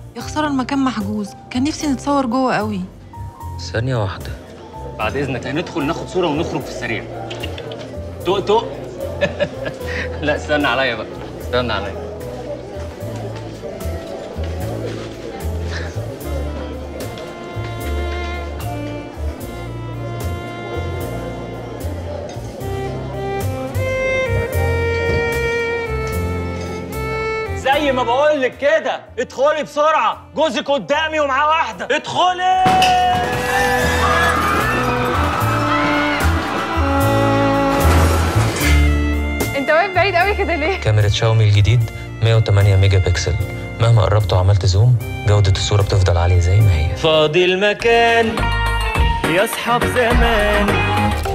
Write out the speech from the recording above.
يا خساره المكان محجوز كان نفسي نتصور جوه قوي ثانية واحدة بعد اذنك هندخل ناخد صوره ونخرج في السريع طق طق لا استنى عليا بقى استنى عليا زي ما بقول لك كده ادخلي بسرعه جوزك قدامي ومعاه واحده ادخلي انت واقف بعيد قوي كده ليه كاميرا شاومي الجديد 108 ميجا بكسل مهما قربت وعملت زوم جودة الصورة بتفضل عالية زي ما هي فاضي المكان يا اصحاب زمان